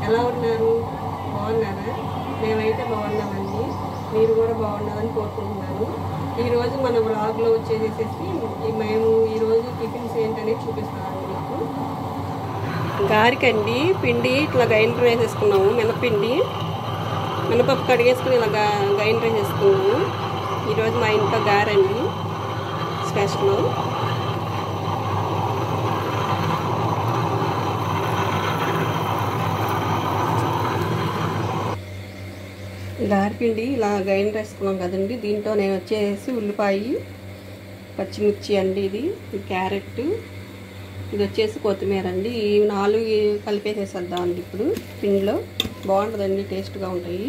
ఎలా ఉన్నారు బాగున్నారా మేమైతే బాగున్నామండి మీరు కూడా బాగున్నారని కోరుకుంటున్నాను ఈరోజు మన బ్లాగ్లో వచ్చేసేసి మేము ఈరోజు టిఫిన్స్ ఏంటనేది చూపిస్తాను మీకు గారికండి పిండి ఇట్లా గ్రైండర్ వేసేసుకున్నాము మినపిండి మినపప్పు కడిగేసుకుని ఇలా గా- గ్రైండర్ వేసేసుకున్నాము ఈరోజు మా ఇంట్లో గారండి స్పెషల్ గారిపిండి ఇలా గ్రైండర్ వేసుకున్నాం కదండి దీంట్లో నేను వచ్చేసి ఉల్లిపాయ పచ్చిమిర్చి అండి ఇది ఇది క్యారెట్ ఇది వచ్చేసి కొత్తిమీర అండి ఈ నాలుగు కలిపేసేసేద్దామండి ఇప్పుడు పిండిలో బాగుంటుందండి టేస్ట్గా ఉంటాయి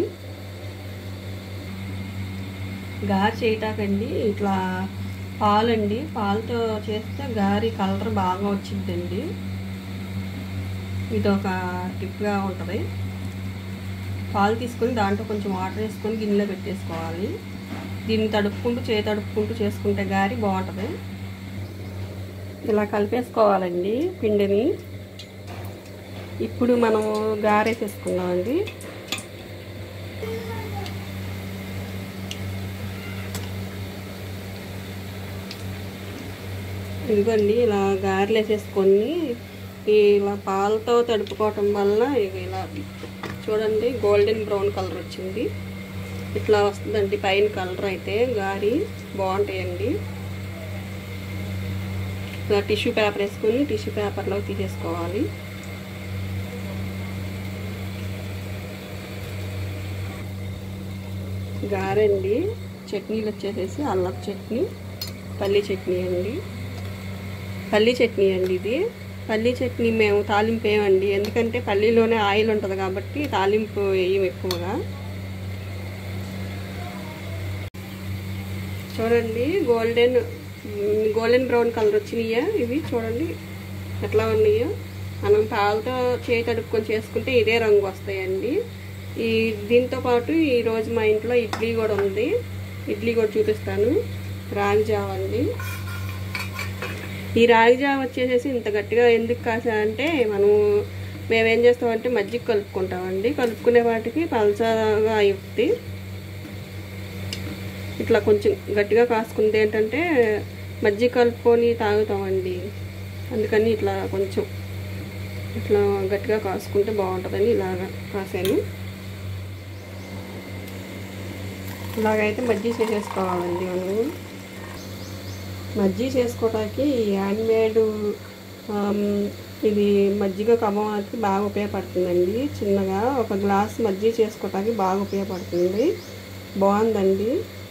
గారి చేయటాకండి ఇట్లా పాలండి పాలతో చేస్తే గారి కలర్ బాగా వచ్చిందండి ఇది ఒక టిప్గా ఉంటుంది పాలు తీసుకొని దాంట్లో కొంచెం వాటర్ వేసుకొని గిన్నెలో పెట్టేసుకోవాలి దీన్ని తడుపుకుంటూ చేయి తడుపుకుంటూ చేసుకుంటే గారి బాగుంటుంది ఇలా కలిపేసుకోవాలండి పిండిని ఇప్పుడు మనము గారేసేసుకుందామండి ఇదిగోండి ఇలా గారెలు వేసేసుకొని ఇలా పాలతో తడుపుకోవటం వల్ల ఇవి ఇలా చూడండి గోల్డెన్ బ్రౌన్ కలర్ వచ్చింది ఇట్లా వస్తుందండి పైన కలర్ అయితే గారి బాగుంటాయండి ఇలా టిష్యూ పేపర్ వేసుకొని టిష్యూ పేపర్లో తీసేసుకోవాలి గారండి చట్నీలు వచ్చేసేసి అల్లపు చట్నీ పల్లి చట్నీ అండి పల్లి చట్నీ అండి ఇది పల్లి చట్నీ మేము తాలింపు వేయమండి ఎందుకంటే పల్లీలోనే ఆయిల్ ఉంటుంది కాబట్టి తాలింపు వేయం ఎక్కువగా చూడండి గోల్డెన్ మ్, గోల్డెన్ బ్రౌన్ కలర్ వచ్చినాయా ఇవి చూడండి ఎట్లా ఉన్నాయో మనం పాలతో చేయి తడుపుకొని చేసుకుంటే ఇదే రంగు వస్తాయండి ఈ దీంతో పాటు ఈరోజు మా ఇంట్లో ఇడ్లీ కూడా ఉంది ఇడ్లీ కూడా చూపిస్తాను రాగి జావ అండి ఈ రాగి జావ వచ్చేసేసి ఇంత గట్టిగా ఎందుకు కాసా అంటే మనం మేమేం చేస్తామంటే మజ్జిగ కలుపుకుంటామండి కలుపుకునే వాటికి పలచగా అయిద్ది ఇట్లా కొంచెం గట్టిగా కాసుకుంది ఏంటంటే మజ్జిగ కలుపుకొని తాగుతామండి అందుకని ఇట్లా కొంచెం ఇట్లా గట్టిగా కాసుకుంటే బాగుంటుందని ఇలాగ కాసాను ఇలాగైతే మజ్జిగ చేసేసుకోవాలండి మనము మజ్జిగ చేసుకోవడానికి హ్యాండ్మేడ్ ఇది మజ్జిగ కమ్మడానికి బాగా ఉపయోగపడుతుందండి చిన్నగా ఒక గ్లాస్ మజ్జిగ చేసుకోవడానికి బాగా ఉపయోగపడుతుంది బాగుందండి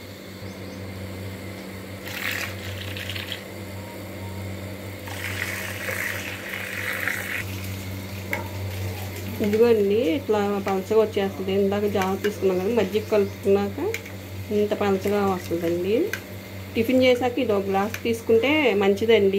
ఇదిగోండి ఇట్లా పలచగా వచ్చేస్తుంది ఇందాక జావ తీసుకున్నాం కదా మజ్జిగ కలుపుకున్నాక ఇంత పలచగా వస్తుందండి టిఫిన్ చేశాక ఇది ఒక గ్లాస్ తీసుకుంటే మంచిదండి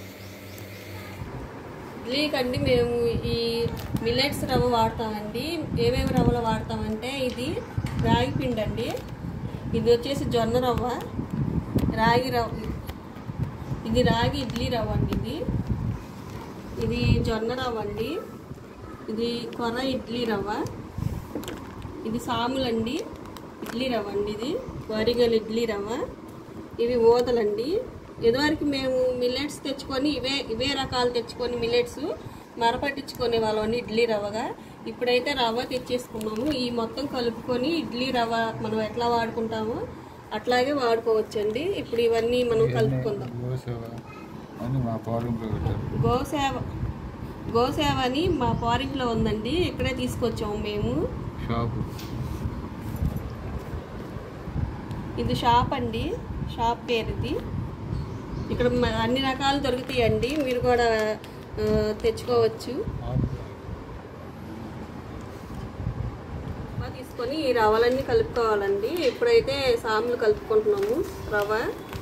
ఇడ్లీకండి మేము ఈ మిల్లెట్స్ రవ్వ వాడతామండి ఏమేమి రవ్వలు వాడతామంటే ఇది రాగి పిండి అండి ఇది వచ్చేసి జొన్న రవ్వ రాగి రవ్వ ఇది రాగి ఇడ్లీ రవ్వ అండి ఇది ఇది జొన్న రవ్వ అండి ఇది కొర్ర ఇడ్లీ రవ్వ ఇది సాములండి ఇడ్లీ రవ్వ అండి ఇది వరిగల్ ఇడ్లీ రవ్వ ఇవి ఓదలండి ఇదివరకు మేము మిల్లెట్స్ తెచ్చుకొని ఇవే ఇవే రకాలు తెచ్చుకొని మిల్లెట్స్ మరపట్టించుకునే వాళ్ళని ఇడ్లీ రవ్వగా ఇప్పుడైతే రవ్వ తెచ్చేసుకున్నాము ఈ మొత్తం కలుపుకొని ఇడ్లీ రవ్వ మనం ఎట్లా వాడుకుంటామో అట్లాగే వాడుకోవచ్చండి ఇప్పుడు ఇవన్నీ మనం కలుపుకుందాం గోసేవ అని మా ఫారంలో పెట్టారు గోసేవ గోసేవ అని మా పారింట్లో ఉందండి ఇక్కడే తీసుకొచ్చాము మేము షాపు ఇది షాప్ అండి షాప్ పేరు ఇది ఇక్కడ మ- అన్ని రకాలు దొరుకుతాయండి మీరు కూడా ఆ, తెచ్చుకోవచ్చు రవ్వ తీసుకొని ఈ రవ్వలన్నీ కలుపుకోవాలండి ఇప్పుడైతే సాములు కలుపుకుంటున్నాము రవ్వ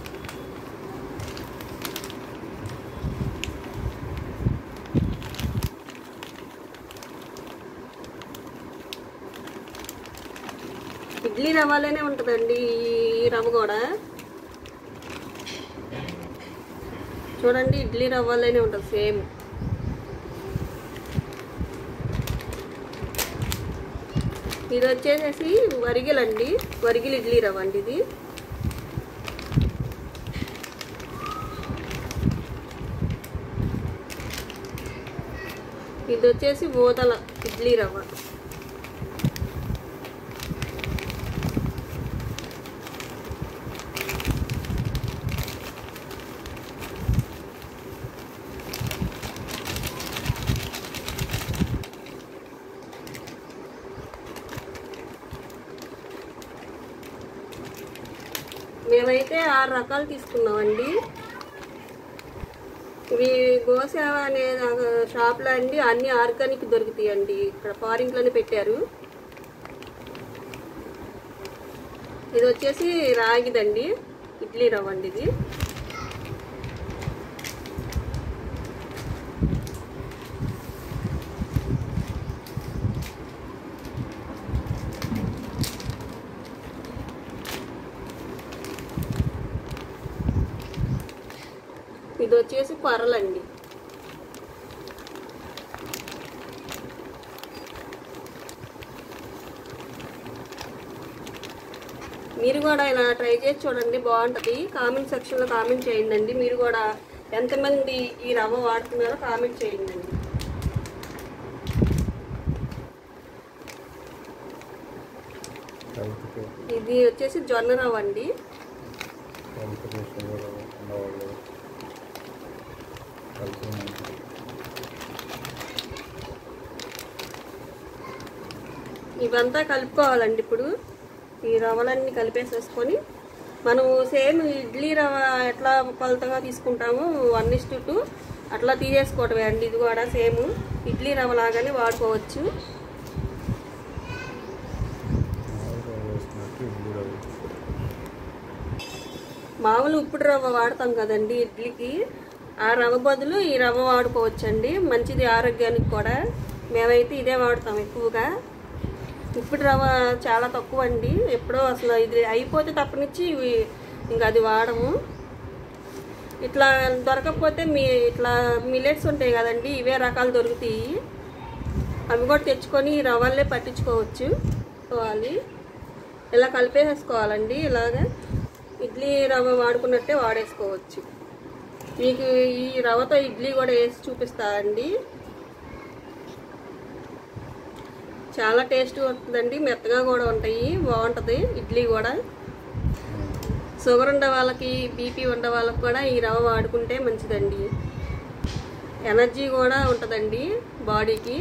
ఇడ్లీ రవ్వలోనే ఉంటుందండి ఈ రవ్వ కూడా చూడండి ఇడ్లీ రవ్వలోనే ఉంటుంది సేమ్ ఇది వచ్చేసి వరిగిలండి వరిగిలు ఇడ్లీ రవ్వ అండి ఇది ఇది వచ్చేసి ఊదల ఇడ్లీ రవ్వ మేమైతే ఆరు రకాలు తీసుకున్నామండి ఇవి గోసేవ అనే షాప్లో అండి అన్ని ఆర్గానిక్ దొరుకుతాయండి ఇక్కడ ఫారింగ్లోనే పెట్టారు ఇది వచ్చేసి రాగిదండి ఇడ్లీ రవ్వ అండి ఇది ఇది వచ్చేసి కొర్రలండి మీరు కూడా ఇలా ట్రై చేసి చూడండి బాగుంటుంది కామెంట్ సెక్షన్లో కామెంట్ చేయండి అండి మీరు కూడా ఎంతమంది ఈ రవ్వ వాడుతున్నారో కామెంట్ చేయండి అండి హెల్త్కి ఇది వచ్చేసి జొన్న రవ్వ అండి హెల్త్కి షుగర్ ఉన్నవాళ్ళు హెల్త్ మంచిది ఇవంతా కలుపుకోవాలండి ఇప్పుడు ఈ రవ్వలన్నీ కలిపేసేసుకొని మనం సేమ్ ఇడ్లీ రవ్వ ఎట్లా కొలతగా తీసుకుంటామో వన్ ఇస్ టూ అట్లా తీసేసుకోవటమే అండి ఇది కూడా సేమ్ ఇడ్లీ రవ్వ లాగానే వాడుకోవచ్చు మామూలుగా వేసినట్టు ఇడ్లీ రవ్వ మామూలు ఉప్పుడు రవ్వ వాడతాం కదండి ఇడ్లీకి ఆ రవ్వ బదులు ఈ రవ్వ వాడుకోవచ్చండి మంచిది ఆరోగ్యానికి కూడా మేమైతే ఇదే వాడతాం ఎక్కువగా ఇప్పుడు రవ్వ చాలా తక్కువ అండి ఎప్పుడో అసలు ఇది అయిపోతే తప్పనిచ్చి ఇవి ఇంకా అది వాడము ఇట్లా దొరకకపోతే మీ ఇట్లా మిలెట్స్ ఉంటాయి కదండి ఇవే రకాలు దొరుకుతాయి అవి కూడా తెచ్చుకొని ఈ రవ్వలే పట్టించుకోవచ్చు కోవాలి ఇలా కలిపేసేసుకోవాలండి ఇలాగా ఇడ్లీ రవ్వ వాడుకున్నట్టే వాడేసుకోవచ్చు మీకు ఈ రవ్వతో ఇడ్లీ కూడా వేసి చూపిస్తా అండి చాలా టేస్ట్ ఉంటుందండి మెత్తగా కూడా ఉంటాయి బాగుంటుంది ఇడ్లీ కూడా షుగర్ ఉండే వాళ్ళకి బీపీ ఉండే వాళ్ళకి కూడా ఈ రవ్వ వాడుకుంటే మంచిదండి ఎనర్జీ కూడా ఉంటుందండి బాడీకి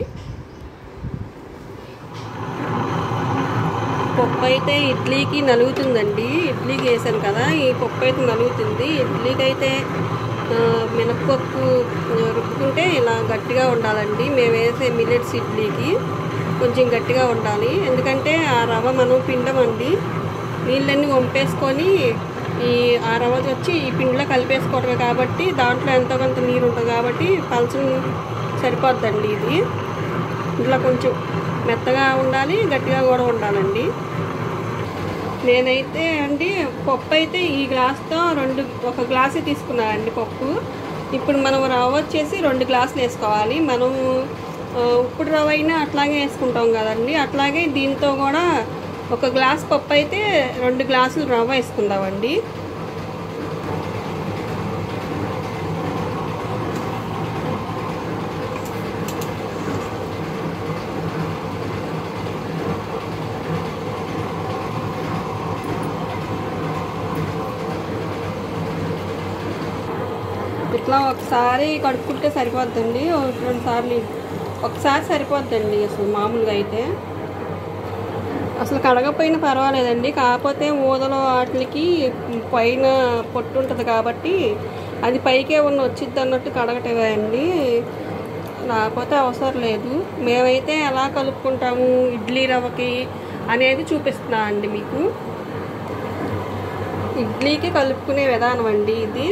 పప్పు అయితే ఇడ్లీకి నలుగుతుందండి ఇడ్లీకి వేసాను కదా ఈ పప్పు అయితే నలుగుతుంది ఇడ్లీకి అయితే ఆ, మినప్పప్పు ఆ, రుబ్బుకుంటే ఇలా గట్టిగా ఉండాలండి మేము వేసే మిల్లెట్స్ ఇడ్లీకి కొంచెం గట్టిగా ఉండాలి ఎందుకంటే ఆ రవ్వ మనం పిండమండి నీళ్ళన్నీ వంపేసుకొని ఈ ఆ రవ్వ వచ్చి ఈ పిండిలో కలిపేసుకోవటమే కాబట్టి దాంట్లో ఎంతో కొంత నీరు ఉంటుంది కాబట్టి పలచం సరిపోద్దండి ఇది ఇట్లా కొంచెం మెత్తగా ఉండాలి గట్టిగా కూడా ఉండాలండి నేనైతే అండి పప్పు అయితే ఈ గ్లాస్తో రెండు ఒక గ్లాసే తీసుకున్నానండి పప్పు ఇప్పుడు మనం రవ్వ వచ్చేసి రెండు గ్లాసులు వేసుకోవాలి మనం ఆ, ఉప్పుడు రవ్వ అయినా అట్లాగే వేసుకుంటాం కదండి అట్లాగే దీంతో కూడా ఒక గ్లాస్ పప్పు అయితే రెండు గ్లాసులు రవ్వ వేసుకుందామండి ఇట్లా ఒకసారి కడుక్కుంటే సరిపోద్దండి ఒక రెండు సార్లు ఒకసారి సరిపోద్దండి అసలు మామూలుగా అయితే అసలు కడగపోయినా పర్వాలేదండి కాకపోతే ఊదలో వాటికి పైన పొట్టు ఉంటుంది కాబట్టి అది పైకే ఉన్న వచ్చిద్ది అన్నట్టు కడగటమే అండి లేకపోతే అవసరం లేదు మేమైతే ఎలా కలుపుకుంటాము ఇడ్లీ రవ్వకి అనేది చూపిస్తున్నా అండి మీకు ఇడ్లీకి కలుపుకునే విధానం అండి ఇది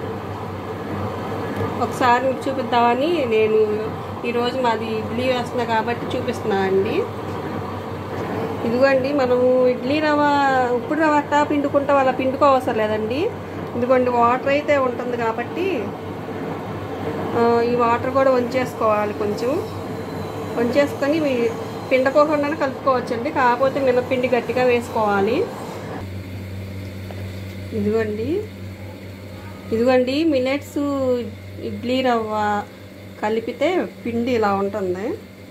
ఒకసారి మీకు చూపిద్దామని నేను ఈరోజు మాది ఇడ్లీ వేస్తున్నా కాబట్టి చూపిస్తున్నా అండి ఇదిగోండి మనము ఇడ్లీ రవ్వ ఉప్పుడు రవ్వ అట్టా పిండుకుంటే వాళ్ళ పిండుకోవసరం లేదండి ఇదిగోండి వాటర్ అయితే ఉంటుంది కాబట్టి ఆ, ఈ వాటర్ కూడా వంచేసుకోవాలి కొంచెం వంచేసుకొని మీ- పిండకోకుండానే కలుపుకోవచ్చండి కాకపోతే మినపిండి గట్టిగా వేసుకోవాలి ఇదిగోండి ఇదిగోండి మిల్లెట్స్ ఇడ్లీ రవ్వ కలిపితే పిండి ఇలా ఉంటుంది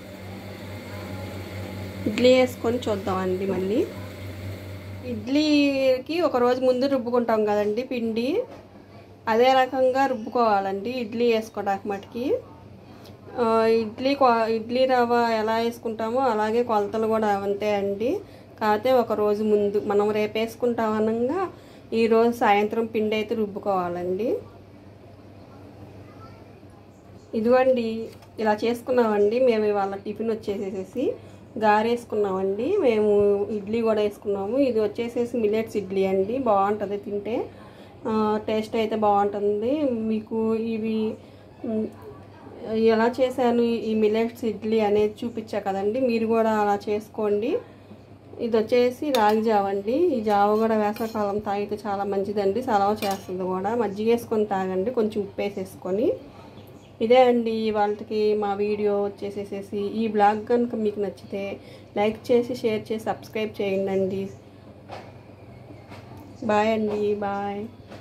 ఇడ్లీ వేసుకొని చూద్దామండి మళ్ళీ ఇడ్లీకి ఒక రోజు ముందు రుబ్బుకుంటాం కదండి పిండి అదే రకంగా రుబ్బుకోవాలండి ఇడ్లీ వేసుకోవడానికి మటుకి ఆ, ఇడ్లీ కొ- ఇడ్లీ రవ్వ ఎలా వేసుకుంటామో అలాగే కొలతలు కూడా అంతే అండి కాకపోతే ఒక రోజు ముందు మనం రేపు వేసుకుంటాం అనగా ఈరోజు సాయంత్రం పిండి అయితే రుబ్బుకోవాలండి ఇదిగోండి ఇలా చేసుకున్నామండి మేము ఇవాళ టిఫిన్ వచ్చేసేసి గారేసుకున్నామండి మేము ఇడ్లీ కూడా వేసుకున్నాము ఇది వచ్చేసేసి మిల్లెట్స్ ఇడ్లీ అండి బాగుంటుంది తింటే ఆ, టేస్ట్ అయితే బాగుంటుంది మీకు ఇవి మ్, ఎలా చేశాను ఈ మిల్లెట్స్ ఇడ్లీ అనేది చూపించా కదండి మీరు కూడా అలా చేసుకోండి ఇది వచ్చేసి రాగి జావ అండి ఈ జావ కూడా వేసవకాలం తాగితే చాలా మంచిదండి సలవ చేస్తుంది కూడా మజ్జిగ వేసుకొని తాగండి కొంచెం ఉప్పు వేసేసుకొని ఇదే అండి వాళ్ళకి మా వీడియో వచ్చేసేసి ఈ బ్లాగ్ కనుక మీకు నచ్చితే లైక్ చేసి షేర్ చేసి సబ్స్క్రైబ్ చేయండి అండి బాయ్ అండి బాయ్